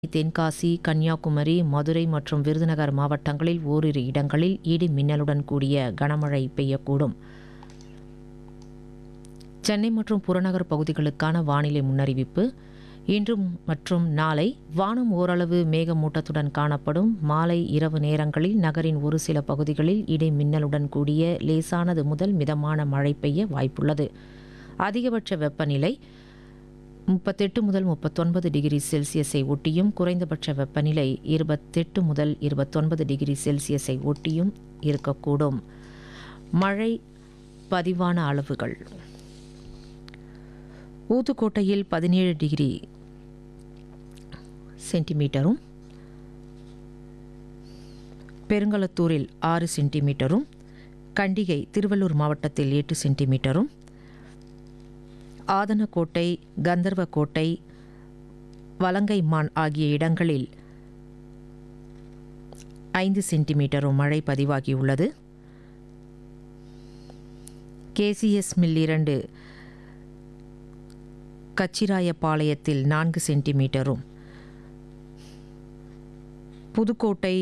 தென்காசி கன்னியாகுமரி மதுரை மற்றும் விருதுநகர் மாவட்டங்களில் ஓரிரு இடங்களில் இடி மின்னலுடன் கூடிய கனமழை பெய்யக்கூடும் சென்னை மற்றும் புறநகர் பகுதிகளுக்கான வானிலை முன்னறிவிப்பு இன்று மற்றும் நாளை வானம் ஓரளவு மேகமூட்டத்துடன் காணப்படும் மாலை இரவு நேரங்களில் நகரின் ஒரு சில பகுதிகளில் இடி மின்னலுடன் கூடிய லேசானது முதல் மிதமான மழை பெய்ய வாய்ப்புள்ளது அதிகபட்ச வெப்பநிலை முப்பத்தெட்டு முதல் முப்பத்தொன்பது டிகிரி செல்சியஸை ஒட்டியும் குறைந்தபட்ச வெப்பநிலை இருபத்தெட்டு முதல் இருபத்தொன்பது டிகிரி செல்சியஸை ஒட்டியும் இருக்கக்கூடும் மழை பதிவான அளவுகள் ஊத்துக்கோட்டையில் பதினேழு டிகிரி சென்டிமீட்டரும் பெருங்களத்தூரில் ஆறு சென்டிமீட்டரும் கண்டிகை திருவள்ளூர் மாவட்டத்தில் எட்டு சென்டிமீட்டரும் ஆதனக்கோட்டை கந்தர்வக்கோட்டை வலங்கைமான் ஆகிய இடங்களில் ஐந்து சென்டிமீட்டரும் மழை பதிவாகியுள்ளது கேசிஎஸ் மில் இரண்டு கச்சிராயபாளையத்தில் நான்கு சென்டிமீட்டரும் புதுக்கோட்டை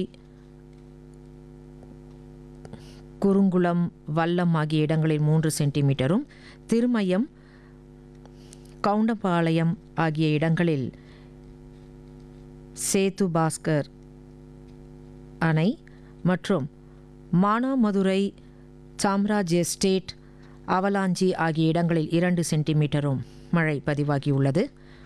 குறுங்குளம் வல்லம் ஆகிய இடங்களில் மூன்று சென்டிமீட்டரும் திருமயம் கவுண்டபாளையம் ஆகிய இடங்களில் சேது பாஸ்கர் அணை மற்றும் மானாமதுரை சாம்ராஜ் எஸ்டேட் அவலாஞ்சி ஆகிய இடங்களில் இரண்டு சென்டிமீட்டரும் மழை பதிவாகியுள்ளது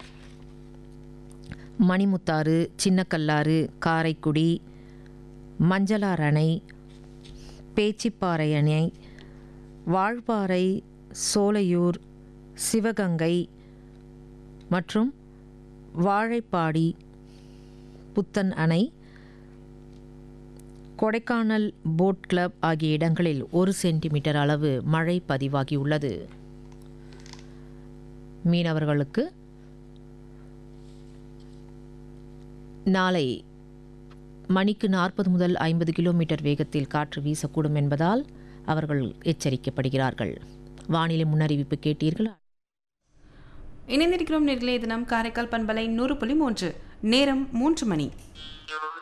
மணிமுத்தாறு சின்னக்கல்லாறு காரைக்குடி மஞ்சளார் அணை பேச்சிப்பாறை அணை வாழ்பாறை சோலையூர் சிவகங்கை மற்றும் வாழைப்பாடி புத்தன் அணை கொடைக்கானல் போட் கிளப் ஆகிய இடங்களில் ஒரு சென்டிமீட்டர் அளவு மழை பதிவாகியுள்ளது மீனவர்களுக்கு நாளை மணிக்கு நாற்பது முதல் ஐம்பது கிலோமீட்டர் வேகத்தில் காற்று வீசக்கூடும் என்பதால் அவர்கள் எச்சரிக்கப்படுகிறார்கள் வானிலை முன்னறிவிப்பு கேட்டீர்கள் இணைந்திருக்கிறோம் நேர்களே இது நம் காரைக்கால் பண்பலை நூறு புள்ளி மூன்று நேரம் மூன்று மணி